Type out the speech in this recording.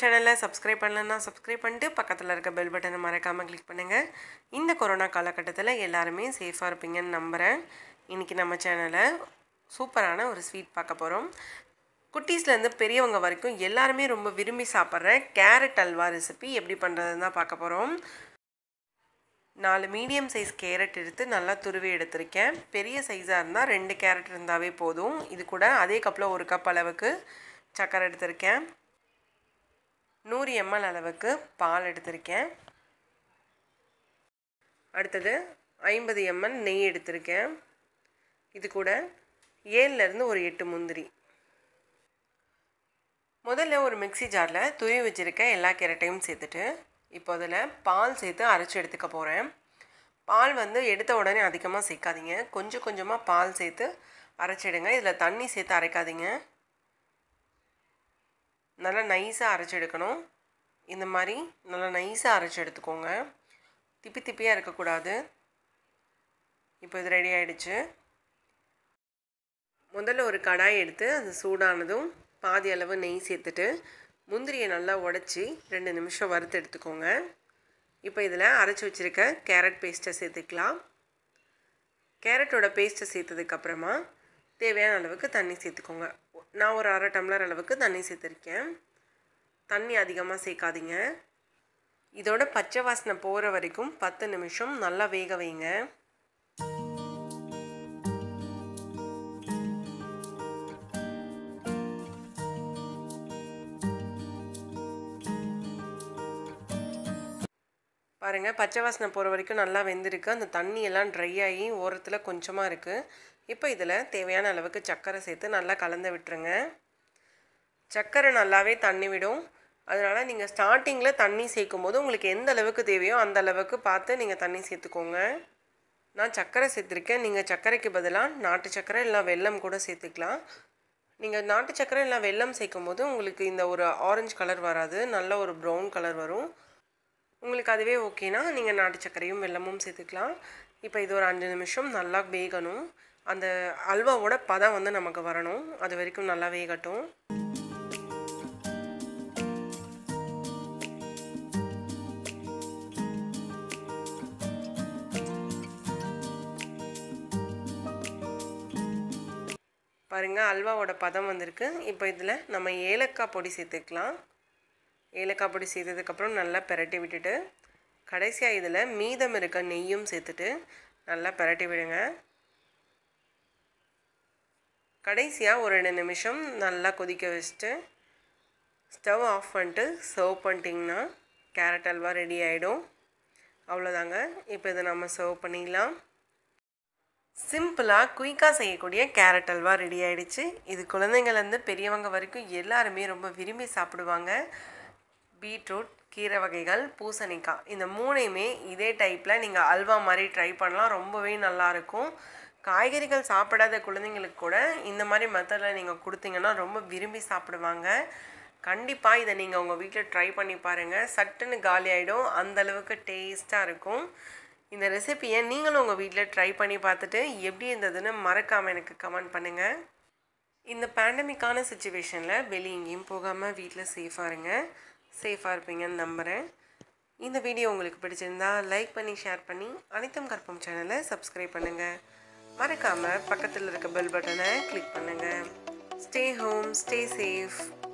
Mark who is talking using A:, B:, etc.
A: சேனலை சப்ஸ்கிரைப் பண்ணலன்னா சப்ஸ்கிரைப் பண்ணிட்டு பக்கத்தில் இருக்க பெல் பட்டனை மறக்காமல் கிளிக் பண்ணுங்கள் இந்த கொரோனா காலகட்டத்தில் எல்லாருமே சேஃபாக இருப்பீங்கன்னு நம்புகிறேன் இன்றைக்கி நம்ம சேனலில் சூப்பரான ஒரு ஸ்வீட் பார்க்க போகிறோம் குட்டீஸ்லேருந்து பெரியவங்க வரைக்கும் எல்லாருமே ரொம்ப விரும்பி சாப்பிட்ற கேரட் அல்வா ரெசிபி எப்படி பண்ணுறதுன்னு தான் பார்க்க போகிறோம் நாலு மீடியம் சைஸ் கேரட் எடுத்து நல்லா துருவி எடுத்திருக்கேன் பெரிய சைஸாக இருந்தால் ரெண்டு கேரட் இருந்தாவே போதும் இது கூட அதே கப்பில் ஒரு கப் அளவுக்கு சக்கரை எடுத்திருக்கேன் நூறு எம்எல் அளவுக்கு பால் எடுத்திருக்கேன் அடுத்தது ஐம்பது எம்எல் நெய் எடுத்திருக்கேன் இது கூட ஏழுலேருந்து ஒரு எட்டு முந்திரி முதல்ல ஒரு மிக்சி ஜாரில் துருவி வச்சுருக்க எல்லா கேரட்டையும் சேர்த்துட்டு இப்போ அதில் பால் சேர்த்து அரைச்சி எடுத்துக்க போகிறேன் பால் வந்து எடுத்த உடனே அதிகமாக சேர்க்காதீங்க கொஞ்சம் கொஞ்சமாக பால் சேர்த்து அரைச்சிடுங்க இதில் தண்ணி சேர்த்து அரைக்காதீங்க நல்லா நைஸாக அரைச்சி எடுக்கணும் இந்த மாதிரி நல்லா நைஸாக அரைச்சி எடுத்துக்கோங்க திப்பி திப்பியாக இருக்கக்கூடாது இப்போ இது ரெடி ஆகிடுச்சு முதல்ல ஒரு கடாய் எடுத்து அது சூடானதும் பாதி அளவு நெய் சேர்த்துட்டு முந்திரியை நல்லா உடச்சி ரெண்டு நிமிஷம் வறுத்து எடுத்துக்கோங்க இப்போ இதில் அரைச்சி வச்சுருக்க கேரட் பேஸ்ட்டை சேர்த்துக்கலாம் கேரட்டோட பேஸ்ட்டை சேர்த்ததுக்கப்புறமா தேவையான அளவுக்கு தண்ணி சேர்த்துக்கோங்க நான் ஒரு அரை டம்ளர் அளவுக்கு தண்ணி சேர்த்துருக்கேன் தண்ணி அதிகமாக சேர்க்காதீங்க இதோட பச்சை வாசனை போகிற வரைக்கும் பத்து நிமிஷம் நல்லா வேக வைங்க பாருங்கள் பச்சை வாசனை போகிற வரைக்கும் நல்லா வெந்திருக்கு அந்த தண்ணி எல்லாம் ட்ரை ஆகி ஓரத்தில் கொஞ்சமாக இருக்குது இப்போ இதில் தேவையான அளவுக்கு சர்க்கரை சேர்த்து நல்லா கலந்து விட்டுருங்க சர்க்கரை நல்லாவே தண்ணி விடும் அதனால் நீங்கள் ஸ்டார்டிங்கில் தண்ணி சேர்க்கும் போது உங்களுக்கு எந்த அளவுக்கு தேவையோ அந்த அளவுக்கு பார்த்து நீங்கள் தண்ணி சேர்த்துக்கோங்க நான் சர்க்கரை சேர்த்துருக்கேன் நீங்கள் சர்க்கரைக்கு பதிலாக நாட்டு சர்க்கரை இல்லை வெல்லம் கூட சேர்த்துக்கலாம் நீங்கள் நாட்டு சர்க்கரை இல்லை வெல்லம் சேர்க்கும் போது உங்களுக்கு இந்த ஒரு ஆரஞ்சு கலர் வராது நல்ல ஒரு ப்ரௌன் கலர் வரும் உங்களுக்கு அதுவே ஓகேனா நீங்கள் நாட்டு சர்க்கரையும் வெல்லமும் சேர்த்துக்கலாம் இப்போ இது ஒரு அஞ்சு நிமிஷம் நல்லா வேகணும் அந்த அல்வாவோட பதம் வந்து நமக்கு வரணும் அது வரைக்கும் நல்லா வேகட்டும் பாருங்கள் அல்வாவோட பதம் வந்திருக்கு இப்போ இதில் நம்ம ஏலக்காய் பொடி சேர்த்துக்கலாம் ஏலக்காய் பொடி சேர்த்ததுக்கப்புறம் நல்லா பெரட்டி விட்டுட்டு கடைசியாக இதில் மீதம் இருக்க நெய்யும் சேர்த்துட்டு நல்லா பெரட்டி விடுங்க கடைசியாக ஒரு ரெண்டு நிமிஷம் நல்லா கொதிக்க வச்சுட்டு ஸ்டவ் ஆஃப் பண்ணிட்டு சர்வ் பண்ணிட்டிங்கன்னா கேரட் அல்வா ரெடி ஆகிடும் அவ்வளோதாங்க இப்போ இதை நம்ம சர்வ் பண்ணிடலாம் சிம்பிளாக குயிக்காக செய்யக்கூடிய கேரட் அல்வா ரெடி ஆகிடுச்சு இது குழந்தைங்கள்லேருந்து பெரியவங்க வரைக்கும் எல்லாருமே ரொம்ப விரும்பி சாப்பிடுவாங்க பீட்ரூட் கீரை வகைகள் பூசணிக்காய் இந்த மூணையுமே இதே டைப்பில் நீங்கள் அல்வா மாதிரி ட்ரை பண்ணலாம் ரொம்பவே நல்லாயிருக்கும் காய்கறிகள் சாப்பிடாத குழந்தைங்களுக்கு கூட இந்த மாதிரி மெத்தடில் நீங்கள் கொடுத்தீங்கன்னா ரொம்ப விரும்பி சாப்பிடுவாங்க கண்டிப்பாக இதை நீங்கள் உங்கள் வீட்டில் ட்ரை பண்ணி பாருங்கள் சட்டுன்னு காலி ஆகிடும் அந்தளவுக்கு டேஸ்ட்டாக இருக்கும் இந்த ரெசிப்பியை நீங்களும் உங்கள் வீட்டில் ட்ரை பண்ணி பார்த்துட்டு எப்படி இருந்ததுன்னு மறக்காமல் எனக்கு கமெண்ட் பண்ணுங்கள் இந்த பேண்டமிக்கான சுச்சுவேஷனில் வெளியே எங்கேயும் போகாமல் வீட்டில் சேஃபாக இருங்க சேஃபாக இருப்பீங்கன்னு நம்புகிறேன் இந்த வீடியோ உங்களுக்கு பிடிச்சிருந்தா லைக் பண்ணி ஷேர் பண்ணி அனைத்தும் கற்பம் சேனலை சப்ஸ்கிரைப் பண்ணுங்கள் மறக்காமல் பக்கத்தில் இருக்க பெல் பட்டனை கிளிக் பண்ணுங்கள் ஸ்டே ஹோம் ஸ்டே சேஃப்